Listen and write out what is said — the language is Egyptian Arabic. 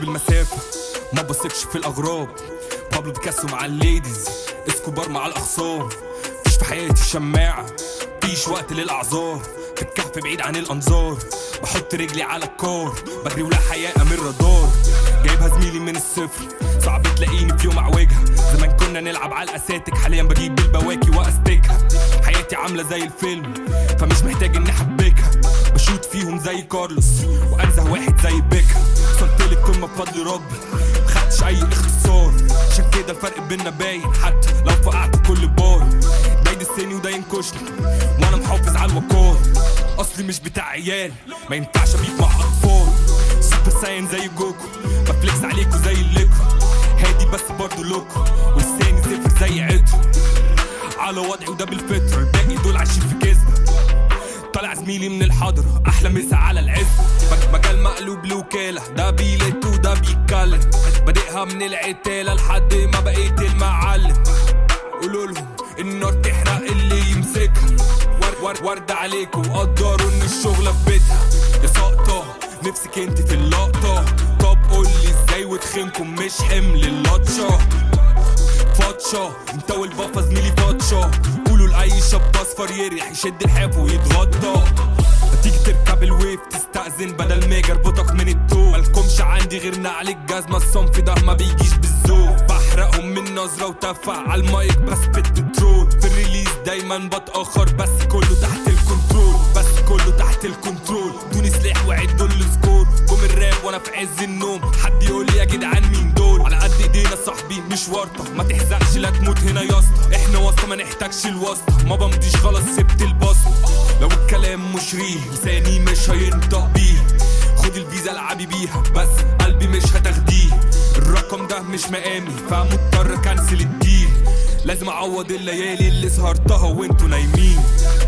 بالمسافة ما بثقش في الأغراب بابلو بيكاسو مع الليديز اسكوبار مع الأخصام مفيش في حياتي شماعة مفيش وقت للأعذار في الكهف بعيد عن الأنظار بحط رجلي على الكار بجري ولا حياء من رادار جايبها زميلي من الصفر صعب تلاقيني في يوم اعوجها زمان كنا نلعب على الاساتك حاليا بجيب البواكي واستكها حياتي عامله زي الفيلم فمش محتاج اني احبكها بشوت فيهم زي كارلوس وانزه واحد زي بيكا وصلت للقمه بفضل ربي مخدتش اي اختصار عشان كده الفرق بينا باين حتى لو فقعت كل بار ده يدسني وده ينكشني وانا محافظ على الوقار اصلي مش بتاع عيال ما ينفعش ابيك مع اطفال سوبر ساين زي جوكو بفليكس عليكو زي الليكو هادي بس برضه لوكو ولساني صفر زي عطر على وضعي وده بالفطرة الباقي دول عايشين في كذبة طالع زميلي من الحضرة أحلى مسا على العزة مج- مجال مقلوب لوكالة ده بيلت وده بيتكلم بادئها من العتالة لحد ما بقيت المعلم قولوا لهم النار تحرق اللي يمسكها ور ور ورد عليكم وقدروا ان الشغلة في بيتها يا سقطة نفسك انت في اللقطة طب قولي ازاي وتخنكم مش حمل اللطشة فاتشة انت والبافا زميلي فاتشة قولوا لأي شاب اصفر يريح يشد الحاف ويتغطى تيجي تركب الويف تستأذن بدل ما يربطك من التوب مالكمش عندي غير نعل الجزمة الصنف ده ما بيجيش بالذوق بحرقهم من نظرة وتفع على المايك بس بالترول في الريليز دايما بتأخر بس كله تحت الكنترول بس كله تحت الكنترول دوني سلاح وعدوا السكور جم الراب وانا في عز النوم حد يقول لي يا جدعان مين دول على قد ايدينا صاحبي مش ورطة ما تحزقش لا تموت هنا يا اسطى احنا واسطة ما نحتاجش الواسطة ما بمضيش خلاص سبت البسط لو الكلام مش ريل لساني مش هينطق بيه خد الفيزا العبي بيها بس قلبي مش هتاخديه الرقم ده مش مقامي فمضطر كنسل الديل لازم اعوض الليالي اللي سهرتها وانتوا نايمين